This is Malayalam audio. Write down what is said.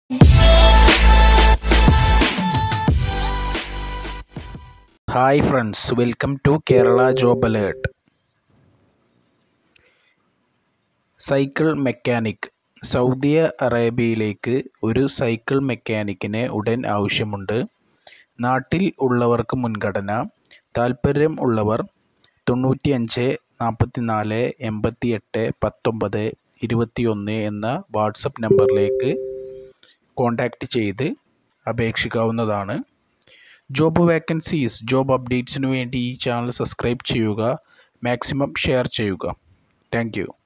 hi friends welcome to Kerala job alert cycle mechanic Saudi അറേബ്യയിലേക്ക് ഒരു സൈക്കിൾ മെക്കാനിക്കിനെ ഉടൻ ആവശ്യമുണ്ട് നാട്ടിൽ ഉള്ളവർക്ക് മുൻഗണന താൽപ്പര്യം ഉള്ളവർ തൊണ്ണൂറ്റി അഞ്ച് നാൽപ്പത്തി നാല് എൺപത്തി എട്ട് പത്തൊമ്പത് ഇരുപത്തി ഒന്ന് എന്ന വാട്സപ്പ് നമ്പറിലേക്ക് കോൺടാക്റ്റ് ചെയ്ത് അപേക്ഷിക്കാവുന്നതാണ് ജോബ് വേക്കൻസീസ് ജോബ് അപ്ഡേറ്റ്സിനു വേണ്ടി ഈ ചാനൽ സബ്സ്ക്രൈബ് ചെയ്യുക മാക്സിമം ഷെയർ ചെയ്യുക താങ്ക്